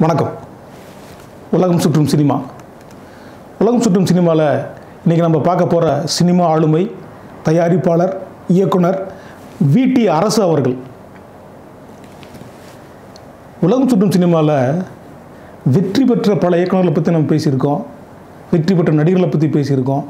வணக்கம் உலகம் சுற்றும் சினிமா உலகம் சுற்றும் சினிமாவில் இன்றைக்கி நம்ம பார்க்க போகிற சினிமா ஆளுமை தயாரிப்பாளர் இயக்குனர் விடி அரசு அவர்கள் உலகம் சுற்றும் சினிமாவில் வெற்றி பெற்ற பல இயக்குனர்களை பற்றி நம்ம பேசியிருக்கோம் வெற்றி பெற்ற நடிகர்களை பற்றி பேசியிருக்கோம்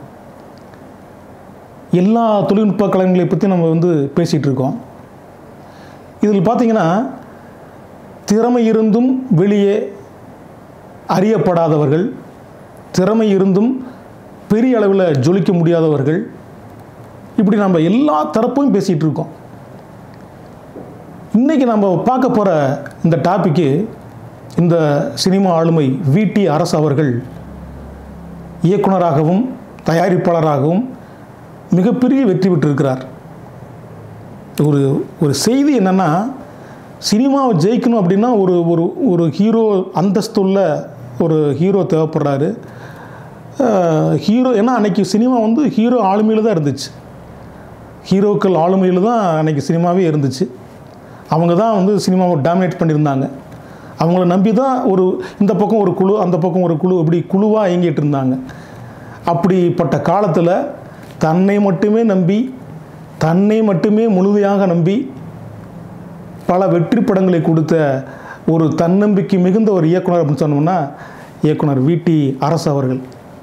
எல்லா தொழில்நுட்ப கலைஞர்களை பற்றி நம்ம வந்து பேசிகிட்டு இருக்கோம் இதில் பார்த்தீங்கன்னா திறமை இருந்தும் வெளியே அறியப்படாதவர்கள் திறமை இருந்தும் பெரிய அளவில் ஜொலிக்க முடியாதவர்கள் இப்படி நம்ம எல்லா தரப்பையும் பேசிகிட்டு இருக்கோம் இன்றைக்கி நம்ம பார்க்க போகிற இந்த டாப்பிக்கு இந்த சினிமா ஆளுமை விடி அரசு அவர்கள் இயக்குனராகவும் தயாரிப்பாளராகவும் மிகப்பெரிய வெற்றி பெற்றிருக்கிறார் ஒரு ஒரு செய்தி என்னென்னா சினிமாவை ஜெயிக்கணும் அப்படின்னா ஒரு ஒரு ஒரு ஹீரோ அந்தஸ்துள்ள ஒரு ஹீரோ தேவைப்படுறாரு ஹீரோ ஏன்னா அன்னைக்கு சினிமா வந்து ஹீரோ ஆளுமையில் தான் இருந்துச்சு ஹீரோக்கள் ஆளுமையில் தான் அன்னைக்கு சினிமாவே இருந்துச்சு அவங்க தான் வந்து சினிமாவை டாமினேட் பண்ணியிருந்தாங்க அவங்கள நம்பி தான் ஒரு இந்த பக்கம் ஒரு குழு அந்த பக்கம் ஒரு குழு இப்படி குழுவாக இயங்கிட்டு இருந்தாங்க அப்படிப்பட்ட காலத்தில் தன்னை மட்டுமே நம்பி தன்னை மட்டுமே முழுமையாக நம்பி பல வெற்றி படங்களை கொடுத்த ஒரு தன்னம்பிக்கை மிகுந்த ஒரு இயக்குனர் அப்படின்னு சொன்னோம்னா இயக்குனர் விடி அரசு அவர்கள்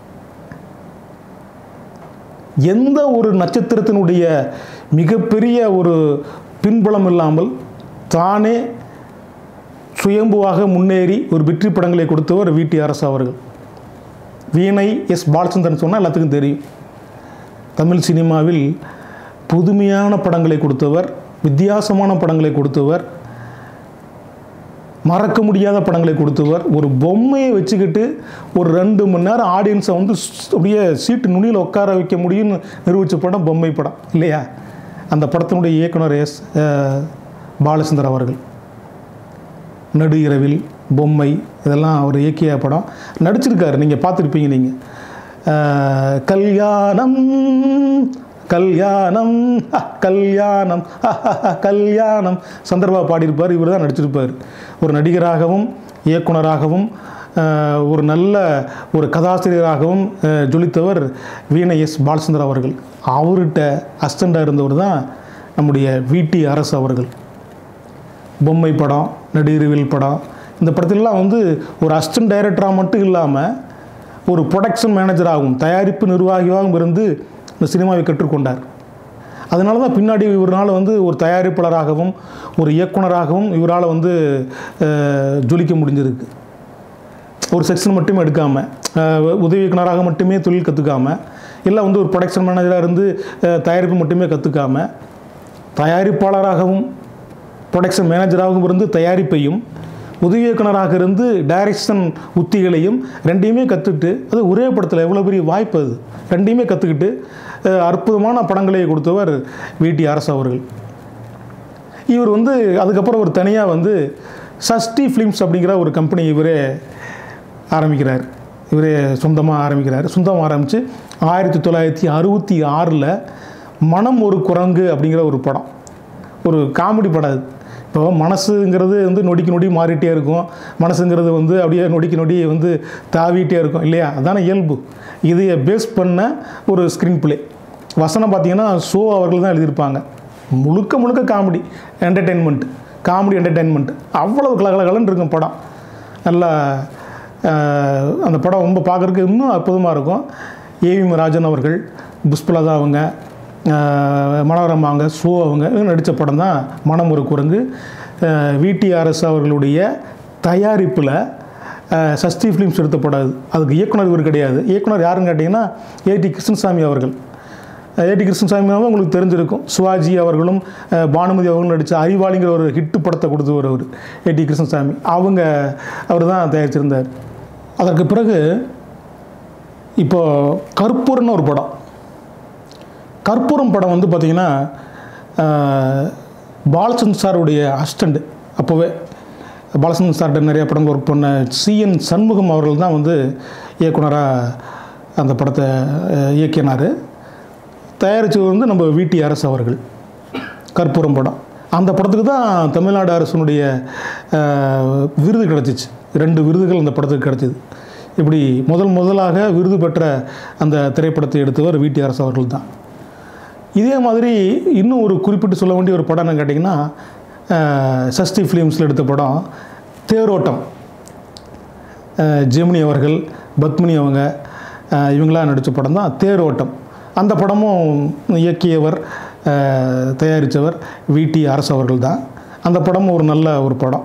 எந்த ஒரு நட்சத்திரத்தினுடைய மிகப்பெரிய ஒரு பின்புலம் இல்லாமல் தானே சுயம்புவாக முன்னேறி ஒரு வெற்றி படங்களை கொடுத்தவர் விடி அரசு அவர்கள் வீணை எஸ் பாலச்சந்திரன் சொன்னால் எல்லாத்துக்கும் தெரியும் தமிழ் சினிமாவில் புதுமையான படங்களை கொடுத்தவர் வித்தியாசமான படங்களை கொடுத்தவர் மறக்க முடியாத படங்களை கொடுத்தவர் ஒரு பொம்மையை வச்சுக்கிட்டு ஒரு ரெண்டு மணி நேரம் ஆடியன்ஸை வந்து ஸ்- அப்படியே சீட்டு நுனியில் உட்கார வைக்க முடியும்னு நிரூபித்த படம் பொம்மை படம் இல்லையா அந்த படத்தினுடைய இயக்குனர் எஸ் அஹ், பாலச்சந்தர் அவர்கள் நடு இரவில் பொம்மை இதெல்லாம் அவர் இயக்கிய படம் நடிச்சிருக்காரு நீங்கள் பார்த்துருப்பீங்க நீங்கள் கல்யாணம் கல்யாணம் ஹ, கல்யாணம் ஹ, ஹ, ஹ, கல்யாணம் சந்தர்பா பாடியிருப்பார் இவர் தான் நடிச்சிருப்பார் ஒரு நடிகராகவும் இயக்குனராகவும் அஹ், ஒரு நல்ல ஒரு கதாசிரியராகவும் அஹ், ஜொலித்தவர் வீணை எஸ் பாலச்சந்தர் அவர்கள் அவர்கிட்ட அசிஸ்டண்டாக இருந்தவர் தான் நம்முடைய விடி அரசு அவர்கள் பொம்மை படம் நடிகர்வில் படம் இந்த படத்திலலாம் வந்து ஒரு அசிஸ்டன்ட் டைரக்டராக மட்டும் இல்லாமல் ஒரு ப்ரொடக்ஷன் மேனேஜராகவும் தயாரிப்பு நிர்வாகியாகவும் இருந்து இந்த சினிமாவை கற்றுக்கொண்டார் அதனால தான் பின்னாடி இவரால் வந்து ஒரு தயாரிப்பாளராகவும் ஒரு இயக்குனராகவும் இவரால் வந்து அஹ், ஜொலிக்க முடிஞ்சிருக்கு ஒரு செக்ஷன் மட்டுமே எடுக்காமல் உதவி இயக்குனராக மட்டுமே தொழில் கற்றுக்காம இல்லை வந்து ஒரு ப்ரொடக்ஷன் மேனேஜராக இருந்து அஹ், தயாரிப்பு மட்டுமே கற்றுக்காம தயாரிப்பாளராகவும் ப்ரொடக்ஷன் மேனேஜராகவும் இருந்து தயாரிப்பையும் உதவி இயக்குனராக இருந்து டைரக்ஷன் உத்திகளையும் ரெண்டையுமே கற்றுக்கிட்டு அது ஒரே படத்தில் எவ்வளோ பெரிய வாய்ப்பு அது ரெண்டையுமே கற்றுக்கிட்டு அஹ், அற்புதமான படங்களை கொடுத்தவர் விடி அரசு அவர்கள் இவர் வந்து அதுக்கப்புறம் ஒரு தனியாக வந்து சஷ்டி ஃபிலிம்ஸ் அப்படிங்கிற ஒரு கம்பெனி இவரே ஆரம்பிக்கிறார் இவரே சொந்தமாக ஆரம்பிக்கிறார் சொந்தமாக ஆரம்பித்து ஆயிரத்தி தொள்ளாயிரத்தி அறுபத்தி ஆறில் மனம் ஒரு குரங்கு அப்படிங்கிற ஒரு படம் ஒரு காமெடி படம் அது இப்போ மனசுங்கிறது வந்து நொடிக்கு நொடி மாறிட்டே இருக்கும் மனசுங்கிறது வந்து அப்படியே நொடிக்கு நொடி வந்து தாவிட்டே இருக்கும் இல்லையா அதான இயல்பு இதையை பேஸ் பண்ண ஒரு ஸ்க்ரீன் பிளே வசனம் பார்த்தீங்கன்னா ஷோ அவர்கள் தான் எழுதியிருப்பாங்க முழுக்க முழுக்க காமெடி என்டர்டெயின்மெண்ட் காமெடி என்டர்டெயின்மெண்ட் அவ்வளவு கலகலகலன்னு இருக்கும் படம் நல்லா அஹ், அந்த படம் ரொம்ப பார்க்குறதுக்கு இன்னும் அற்புதமாக இருக்கும் ஏவி ராஜன் அவர்கள் புஷ்பலதா அவங்க அஹ், மனோரமா அவங்க சோ அவங்க நடித்த படம் தான் மனம் ஒரு குரங்கு விடிஆர்எஸ் அவர்களுடைய தயாரிப்பில் சஷ்டி ஃபிலிம்ஸ் எடுத்த படம் அது அதுக்கு இயக்குனர் இவர் கிடையாது இயக்குனர் யாருன்னு கேட்டிங்கன்னா ஏடி கிருஷ்ணசாமி அவர்கள் ஏடி கிருஷ்ணசாமியாவும் உங்களுக்கு தெரிஞ்சிருக்கும் சிவாஜி அவர்களும் அஹ், பானுமதி அவர்களும் நடித்த அறிவாளிங்கிற ஒரு ஹிட்டு படத்தை கொடுத்தவர் அவர் ஏடி கிருஷ்ணசாமி அவங்க அவர் தான் தயாரிச்சிருந்தார் அதற்கு பிறகு இப்போ கற்பூரம்னு ஒரு படம் கற்பூரம் படம் வந்து பார்த்திங்கன்னா பாலச்சந்த் சாருடைய அசிஸ்டண்ட் அப்போவே பாலச்சந்திரன் சார்கிட்ட நிறைய படங்கள் ஒர்க் பண்ண சிஎன் சண்முகம் அவர்கள் தான் வந்து இயக்குனராக அந்த படத்தை அஹ், இயக்கினார் தயாரித்தது வந்து நம்ம விடி அரசு அவர்கள் கற்பூரம் படம் அந்த படத்துக்கு தான் தமிழ்நாடு அரசினுடைய அஹ், விருது கிடச்சிச்சு ரெண்டு விருதுகள் அந்த படத்துக்கு கிடைச்சிது இப்படி முதல் முதலாக விருது பெற்ற அந்த திரைப்படத்தை எடுத்தவர் விடி அரசு அவர்கள் தான் இதே மாதிரி இன்னும் ஒரு குறிப்பிட்டு சொல்ல வேண்டிய ஒரு படம் என்னன்னு கேட்டிங்கன்னா அஹ், சஷ்டி ஃபிலிம்ஸில் எடுத்த படம் தேரோட்டம் அஹ், ஜெமினி அவர்கள் பத்மினி அவங்க அஹ், இவங்களாம் நடித்த படம் தான் தேரோட்டம் அந்த படமும் இயக்கியவர் அஹ், தயாரித்தவர் விடி அரசு அவர்கள் தான் அந்த படமும் ஒரு நல்ல ஒரு படம்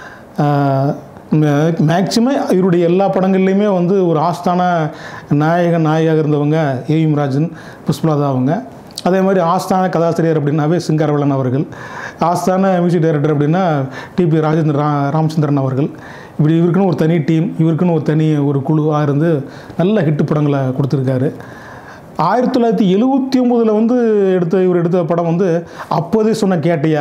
மேக்சிமம் இவருடைய எல்லா படங்கள்லையுமே வந்து ஒரு ஆஸ்தான நாயக நாயகியாக இருந்தவங்க ஏயும் ராஜன் புஷ்பலதா அவங்க அதே மாதிரி ஆஸ்தான கதாசிரியர் அப்படின்னாவே சிங்காரவளன் அவர்கள் ஆஸ்தான மியூசிக் டைரக்டர் அப்படின்னா டிபி ராஜேந்திர ரா ராமச்சந்திரன் அவர்கள் இப்படி இவருக்குன்னு ஒரு தனி டீம் இவருக்குன்னு ஒரு தனி ஒரு குழுவாக இருந்து நல்ல ஹிட்டு படங்களை கொடுத்துருக்காரு ஆயிரத்தி தொள்ளாயிரத்தி எழுபத்தி ஒம்போதில் வந்து எடுத்த இவர் எடுத்த படம் வந்து அப்போதே சொன்ன கேட்டையா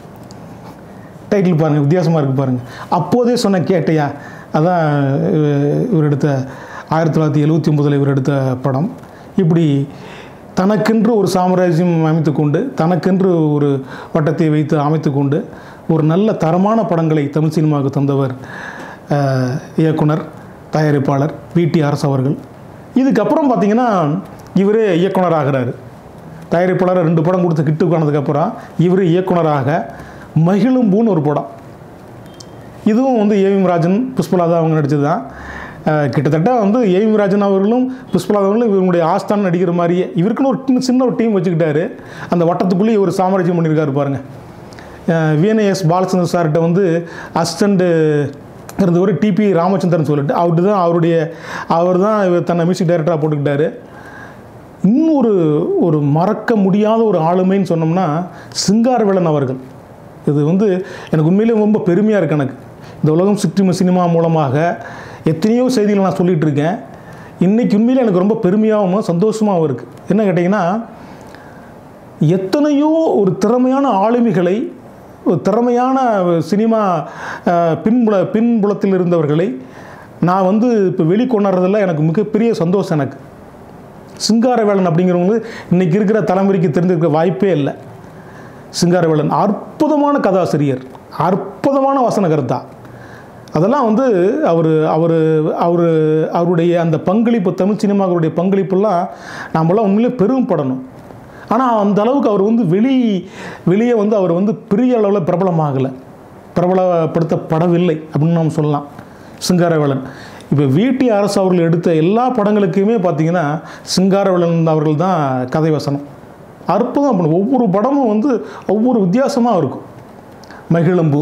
டைட்டில் பாருங்கள் வித்தியாசமாக இருக்குது பாருங்கள் அப்போதே சொன்ன கேட்டையா அதான் இவ- இவர் எடுத்த ஆயிரத்தி தொள்ளாயிரத்தி எழுபத்தி ஒம்போதில் இவர் எடுத்த படம் இப்படி தனக்கென்று ஒரு சாம்ராஜ்யம் அமைத்து கொண்டு தனக்கென்று ஒரு வட்டத்தை வைத்து அமைத்து கொண்டு ஒரு நல்ல தரமான படங்களை தமிழ் சினிமாவுக்கு தந்தவர் அஹ், இயக்குனர் தயாரிப்பாளர் விடி அரசு அவர்கள் இதுக்கப்புறம் பார்த்தீங்கன்னா இவரே இயக்குனர் ஆகிறாரு தயாரிப்பாளர் ரெண்டு படம் கொடுத்து கிட்டு போனதுக்கப்புறம் இவர் இயக்குனராக மகிழும்பூன்னு ஒரு படம் இதுவும் வந்து ஏவிஎம் ராஜன் புஷ்பலாதா அவங்க நடிச்சது தான் அஹ் கிட்டத்தட்ட வந்து ஏவிஎம் ராஜன் அவர்களும் புஷ்பலாதா அவர்களும் இவருடைய ஆஸ்தான் நடிக்கிற மாதிரியே இவருக்குன்னு ஒரு சின்ன- சின்ன ஒரு டீம் வச்சுக்கிட்டாரு அந்த வட்டத்துக்குள்ளேயே ஒரு சாம்ராஜ்யம் பண்ணியிருக்காரு பாருங்க விஎன்எஸ் பாலச்சந்திர சார்கிட்ட வந்து அசிஸ்டண்ட்டு இருந்தவர் டிபி ராமச்சந்திரன் சொல்லிட்டு அவர்கிட்ட தான் அவருடைய அவர் தான் இவர் தன்னை மியூசிக் டைரக்டராக போட்டுக்கிட்டாரு இன்னொரு ஒரு மறக்க முடியாத ஒரு ஆளுமைன்னு சொன்னோம்னா சிங்காரவேலன் அவர்கள் இது வந்து எனக்கு உண்மையிலே ரொம்ப பெருமையாக இருக்கு எனக்கு இந்த உலகம் சுற்றி சினிமா மூலமாக எத்தனையோ செய்திகளை நான் சொல்லிகிட்டு இருக்கேன் இன்றைக்கி உண்மையிலே எனக்கு ரொம்ப பெருமையாகவும் சந்தோஷமாகவும் இருக்குது என்ன கேட்டிங்கன்னா எத்தனையோ ஒரு திறமையான ஆளுமைகளை ஒரு திறமையான சினிமா அஹ், பின்புல பின்புலத்தில் இருந்தவர்களை நான் வந்து இப்போ வெளிக்கொணர்றதில் எனக்கு மிகப்பெரிய சந்தோஷம் எனக்கு சிங்காரவேலன் அப்படிங்கிறவங்க இன்றைக்கி இருக்கிற தலைமுறைக்கு தெரிஞ்சிருக்க வாய்ப்பே இல்லை சிங்காரவேலன் அற்புதமான கதாசிரியர் அற்புதமான வசனகர்த்தா அதெல்லாம் வந்து அவர் அவர் அவர் அவருடைய அந்த பங்களிப்பு தமிழ் சினிமாவுடைய பங்களிப்பெல்லாம் நாமெல்லாம் உண்மையிலே பெருமைப்படணும் ஆனால் அந்த அளவுக்கு அவர் வந்து வெளி வெளியே வந்து அவர் வந்து பெரிய அளவில் பிரபலமாகலை பிரபலப்படுத்தப்படவில்லை அப்படின்னு நாம் சொல்லலாம் சிங்காரவேலன் இப்போ வீட்டி அரசு அவர்கள் எடுத்த எல்லா படங்களுக்குமே பார்த்தீங்கன்னா சிங்காரவேலன் அவர்கள் தான் கதை வசனம் அற்புதம் பண்ணும் ஒவ்வொரு படமும் வந்து ஒவ்வொரு வித்தியாசமாக இருக்கும் மகிழம்பு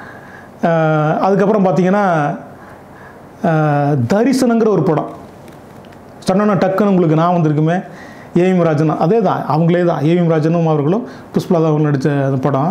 ஆஹ் அதுக்கப்புறம் பார்த்தீங்கன்னா ஆஹ் தரிசனங்கிற ஒரு படம் சொன்னா டக்குன்னு உங்களுக்கு நான் வந்திருக்குமே ஏவிஎம் ராஜன் அதே தான் அவங்களே தான் ஏவிஎம் ராஜனும் அவர்களும் புஷ்பலதா அவர்கள் நடித்த அந்த படம்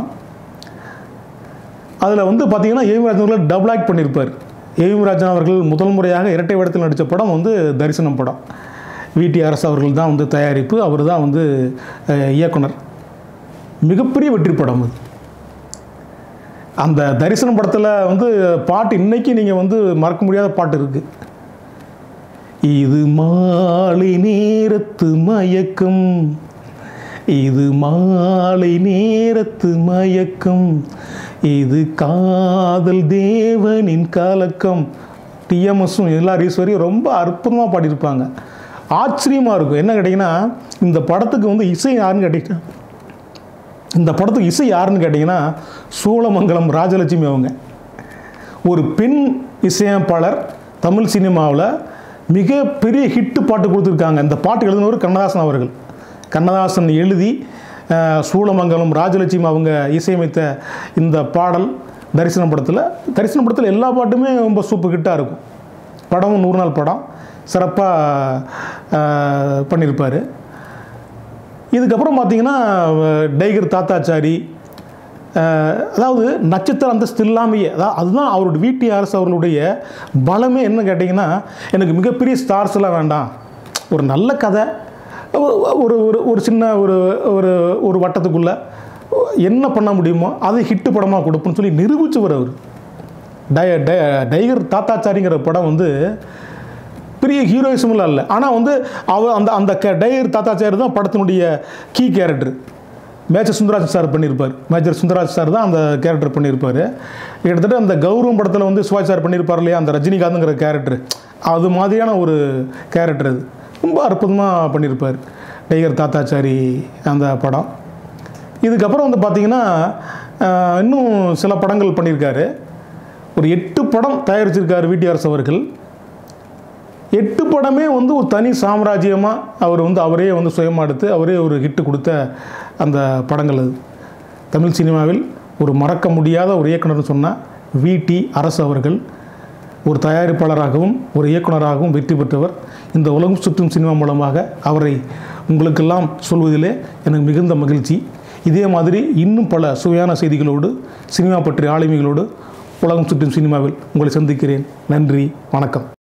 அதில் வந்து பார்த்தீங்கன்னா ஏவிஎம் ராஜன் அவர்கள் டபுள் ஆக்ட் பண்ணியிருப்பார் ஏவிஎம் ராஜன் அவர்கள் முதல் முறையாக இரட்டை வேடத்தில் நடித்த படம் வந்து தரிசனம் படம் விடி அரசு அவர்கள் தான் வந்து தயாரிப்பு அவர் தான் வந்து அஹ், இயக்குனர் மிகப்பெரிய வெற்றி படம் அது அந்த தரிசனம் படத்தில் வந்து பாட்டு இன்னைக்கு நீங்கள் வந்து மறக்க முடியாத பாட்டு இருக்குது இது மாலை நேரத்து மயக்கம் இது மாலை நேரத்து மயக்கம் இது காதல் தேவனின் கலக்கம் டிஎம்எஸும் எல்லார் ஈஸ்வரியும் ரொம்ப அற்புதமாக பாடியிருப்பாங்க ஆச்சரியமாக இருக்கும் என்ன கேட்டிங்கன்னா இந்த படத்துக்கு வந்து இசை யாருன்னு கேட்டிங்கன்னா இந்த படத்துக்கு இசை யாருன்னு கேட்டிங்கன்னா சூளமங்கலம் ராஜலட்சுமி அவங்க ஒரு பெண் இசையமைப்பாளர் தமிழ் சினிமாவில் மிகப்பெரிய ஹிட்டு பாட்டு கொடுத்துருக்காங்க இந்த பாட்டு எழுதினவர் கண்ணதாசன் அவர்கள் கண்ணதாசன் எழுதி அஹ், சூளமங்கலம் ராஜலட்சுமி அவங்க இசையமைத்த இந்த பாடல் தரிசனம் படத்தில் தரிசனம் படத்தில் எல்லா பாட்டுமே ரொம்ப சூப்பர் ஹிட்டாக இருக்கும் படமும் நூறு நாள் படம் சிறப்பாக பண்ணியிருப்பார் இதுக்கப்புறம் பார்த்தீங்கன்னா அஹ், டைகர் தாத்தாச்சாரி அஹ், அதாவது நட்சத்திர அந்தஸ்து இல்லாமையே அதாவது அதுதான் அவருடைய வீட்டி அரசு அவர்களுடைய பலமே என்ன கேட்டிங்கன்னா எனக்கு மிகப்பெரிய ஸ்டார்ஸ் எல்லாம் வேண்டாம் ஒரு நல்ல கதை ஒரு ஒரு ஒரு ஒரு சின்ன ஒரு ஒரு ஒரு வட்டத்துக்குள்ளே என்ன பண்ண முடியுமோ அதை ஹிட்டு படமாக கொடுப்போம்னு சொல்லி நிரூபிச்சவர் அவர் டை டை டைகர் தாத்தாச்சாரிங்கிற படம் வந்து பெரிய ஹீரோயிசம்லாம் இல்லை ஆனால் வந்து அவர் அந்த அந்த க டைகர் தாத்தாச்சாரி தான் படத்தினுடைய key character major Sundarraj sir பண்ணியிருப்பார் மேஜர் சுந்தராஜ் சார் தான் அந்த கேரக்டர் பண்ணியிருப்பார் கிட்டத்தட்ட அந்த கௌரவம் படத்தில் வந்து சிவாஜி சார் பண்ணியிருப்பார் இல்லையா அந்த ரஜினிகாந்த்ங்கிற கேரக்டர் அது மாதிரியான ஒரு கேரக்டர் அது ரொம்ப அற்புதமாக பண்ணியிருப்பார் டைகர் தாத்தாச்சாரி அந்த படம் இதுக்கப்புறம் வந்து பார்த்திங்கன்னா ஆஹ், இன்னும் சில படங்கள் பண்ணியிருக்காரு ஒரு எட்டு படம் தயாரிச்சிருக்காரு விடிஆர்எஸ் அவர்கள் எட்டு படமே வந்து ஒரு தனி சாம்ராஜ்யமாக அவர் வந்து அவரே வந்து சுயமாக எடுத்து அவரே ஒரு ஹிட்டு கொடுத்த அந்த படங்கள் அது தமிழ் சினிமாவில் ஒரு மறக்க முடியாத ஒரு இயக்குனர்னு சொன்னால் விடி அரசு அவர்கள் ஒரு தயாரிப்பாளராகவும் ஒரு இயக்குனராகவும் வெற்றி பெற்றவர் இந்த உலகம் சுற்றும் சினிமா மூலமாக அவரை உங்களுக்கெல்லாம் சொல்வதிலே எனக்கு மிகுந்த மகிழ்ச்சி இதே மாதிரி இன்னும் பல சுவையான செய்திகளோடு சினிமா பற்றிய ஆளுமைகளோடு உலகம் சுற்றும் சினிமாவில் உங்களை சந்திக்கிறேன் நன்றி வணக்கம்